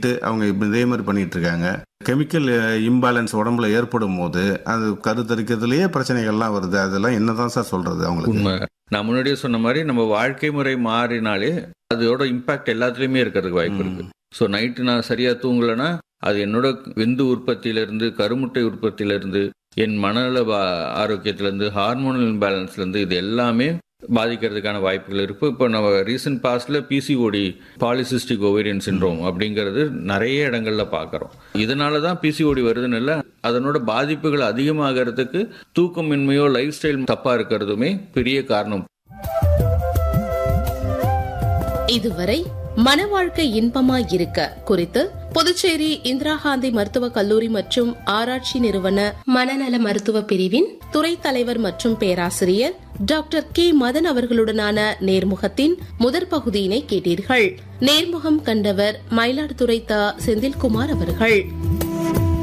சொல்லிட்டு அவங்க இப்ப இதே மாதிரி பண்ணிட்டு இருக்காங்க கெமிக்கல் இம்பேலன்ஸ் உடம்புல ஏற்படும் போது அது கருத்தரிக்கிறதுலயே பிரச்சனைகள்லாம் வருது அதெல்லாம் என்னதான் சார் சொல்றது அவங்களுக்கு உண்மை நான் முன்னாடியே சொன்ன மாதிரி நம்ம வாழ்க்கை முறை மாறினாலே அதோட இம்பாக்ட் எல்லாத்துலேயுமே இருக்கிறதுக்கு வாய்ப்பு இருக்கு ஸோ நைட்டு நான் சரியா தூங்கலைன்னா அது என்னோட விந்து உற்பத்தியிலிருந்து கருமுட்டை உற்பத்தியிலிருந்து என் மனநல பா- ஆரோக்கியத்திலேருந்து ஹார்மோனல் இம்பேலன்ஸ்லேருந்து இது எல்லாமே பாதிக்கிறதுக்கான வாய்ப்புகள் இருக்கு இப்போ நம்ம ரீசன்ட் பாஸ்ட்ல பிசிஓடி பாலிசிஸ்டிக் ஓவேரியன் சிண்ட்ரோம் அப்படிங்கிறது நிறைய இடங்கள்ல பார்க்குறோம் இதனால தான் பிசிஓடி வருதுன்னு இல்லை அதனோட பாதிப்புகள் அதிகமாகிறதுக்கு தூக்கமின்மையோ லைஃப் ஸ்டைல் தப்பா இருக்கிறதுமே பெரிய காரணம் இதுவரை மன வாழ்க்கை இன்பமா இருக்க குறித்து புதுச்சேரி இந்திரா காந்தி மருத்துவக் கல்லூரி மற்றும் ஆராய்ச்சி நிறுவன மனநல மருத்துவ பிரிவின் துறை தலைவர் மற்றும் பேராசிரியர் டாக்டர் கே மதன் அவர்களுடனான நேர்முகத்தின் முதற் பகுதியினை கேட்டீர்கள் நேர்முகம் கண்டவர் மயிலாடுதுறை த செந்தில்குமார் அவர்கள்